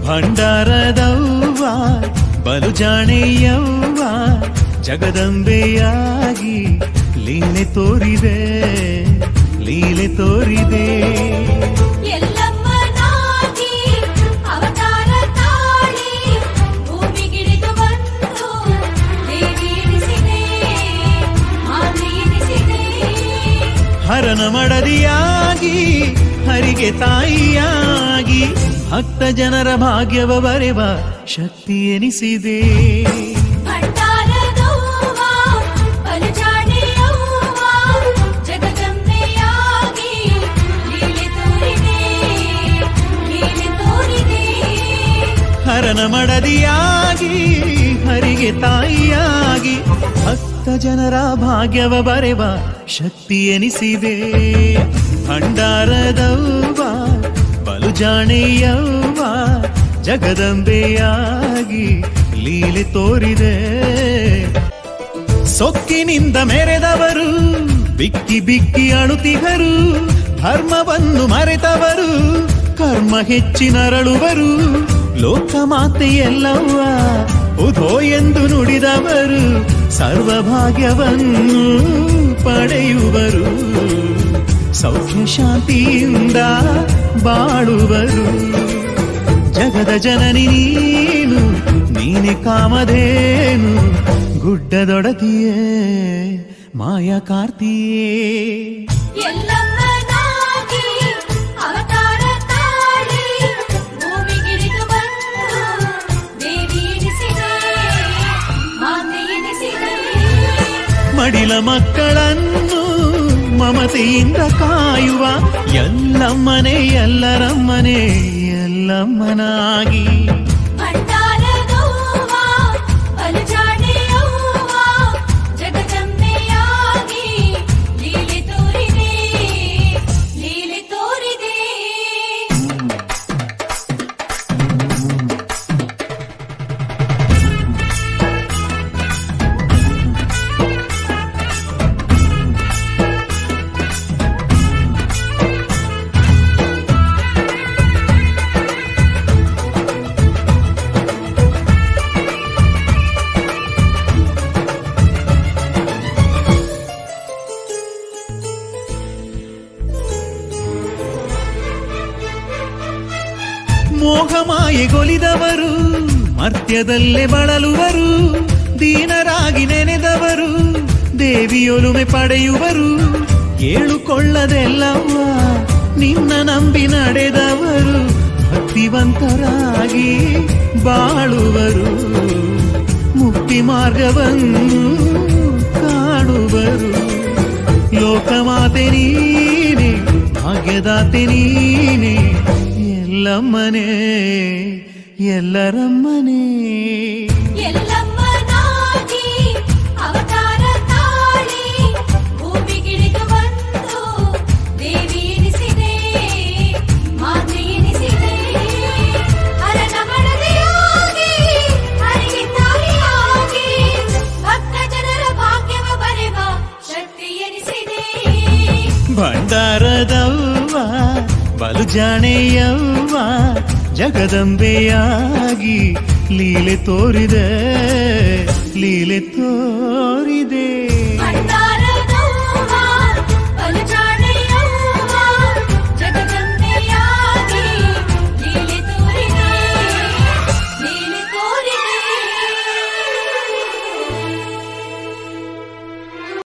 ಭಂಡಾರದವ್ವ ಬಲು ಜಾಣೆಯವ್ವ ಜಗದಂಬೆಯಾಗಿ ಲೀಲೆ ತೋರಿದೆ ಲೀಲೆ ತೋರಿದೆ ಎಲ್ಲಮ್ಮನಾಗಿ ಅವತಾರ ತಾಳಿ ಭೂಮಿಗಿಳಿದು ಬಂದು ದೇವಿ ಎನಿಸಿದೆ ಮಾತೆ ಎನಿಸಿದೆ ಹರನ ಮಡದಿಯಾಗಿ ಹರಿಗೆ ತಾಯಿಯಾಗಿ ಭಕ್ತ ಜನರ ಭಾಗ್ಯವ ಬರೆವ ಶಕ್ತಿ ಎನಿಸಿದೆ ಭಂಡಾರದವ್ವ ಬಲುಜಾಣೆಯವ್ವ ಜಗದಂಬೆಯಾಗಿ ಲೀಲೆ ತೋರಿದೆ ಲೀಲೆ ತೋರಿದೆ ಹರನ ಮಡದಿಯಾಗಿ ಹರಿಗೆ ತಾಯಿಯಾಗಿ ಭಕ್ತ ಜನರ ಭಾಗ್ಯವ ಬರೆವ ಶಕ್ತಿ ಎನಿಸಿದೆ ಭಂಡಾರದವ್ವ ಬಲು ಜಾಣೆಯವ್ವ ಜಗದಂಬೆಯಾಗಿ ಲೀಲೆ ತೋರಿದೆ ಸೊಕ್ಕಿನಿಂದ ಮೆರೆದವರು ಬಿಕ್ಕಿ ಬಿಕ್ಕಿ ಅಳುತಿಗರು ಧರ್ಮವನ್ನು ಮರೆತವರು ಕರ್ಮ ಹೆಚ್ಚಿನರಳುವರು ಲೋಕಮಾತೆಯೆಲ್ಲವ್ವ ಉಧೋ ಎಂದು ನುಡಿದವರು ಸರ್ವಭಾಗ್ಯವನ್ನು ಪಡೆಯುವರು ಸೌಖ್ಯ ಶಾಂತಿಯಿಂದ ಬಾಳುವರು ಜಗದ ಜನನಿ ನೀನು ನೀನೆ ಕಾಮಧೇನು ಗುಡ್ಡದೊಡತಿಯೇ ಮಾಯಾ ಕಾರ್ತಿಯೇ ಎಲ್ಲಮ್ಮನಾಗಿ ಅವತಾರ ತಾಳಿ ಭೂಮಿಗಿಳಿದು ಬಂದು ದೇವಿ ಎನಿಸಿದೆ ಮಾತೆ ಎನಿಸಿದೆ ಮಡಿಲ ಮಕ್ಕಳನ್ನು ಮಮತೆಯಿಂದ ಕಾಯುವ ಎಲ್ಲಮ್ಮನೆ ಎಲ್ಲರಮ್ಮನೆ ಎಲ್ಲಮ್ಮನಾಗಿ ಭಂಡಾರದವ್ವ ಬಲುಜಾಣೆಯವ್ವ ಜಗದಂಬೆಯಾಗಿ ಲೀಲೆ ತೋರಿದೆ ಲೀಲೆ ತೋರಿದೆ ಮೋಹಮಾಯೆಗೊಲಿದವರು ಮರ್ತ್ಯದಲ್ಲೇ ಬಳಲುವರು ದೀನರಾಗಿ ನೆನೆದವರು ದೇವಿಯೊಲುಮೆ ಪಡೆಯುವರು ಕೇಳುಕೊಳ್ಳದೆಲ್ಲವ್ವ ನಿನ್ನ ನಂಬಿ ನಡೆದವರು ಭಕ್ತಿವಂತರಾಗಿ ಬಾಳುವರು ಮುಕ್ತಿ ಮಾರ್ಗವನ್ನು ಕಾಣುವರು ಲೋಕಮಾತೆ ನೀನೆ ಭಾಗ್ಯದಾತೆ ನೀನೆ ಎಲ್ಲಮ್ಮನೆ ಎಲ್ಲರಮ್ಮನೆ ಎಲ್ಲಮ್ಮನಾಗಿ ಅವತಾರ ತಾಳಿ ಭೂಮಿಗಿಳಿದು ಬಂದು ದೇವಿ ಎನಿಸಿದೆ ಮಾತೆ ಎನಿಸಿದೆ ಹರನ ಮಡದಿಯಾಗಿ ಹರಿಗೆ ತಾಯಿಯಾಗಿ ಭಕ್ತ ಜನರ ಭಾಗ್ಯವ ಬರೆವ ಶಕ್ತಿ ಎನಿಸಿದೆ ಭಂಡಾರದವ್ವ ಬಲು ಜಾಣೆಯವ್ವ ಜಗದಂಬೆಯಾಗಿ ಲೀಲೆ ತೋರಿದೆ ಲೀಲೆ ತೋರಿದೆ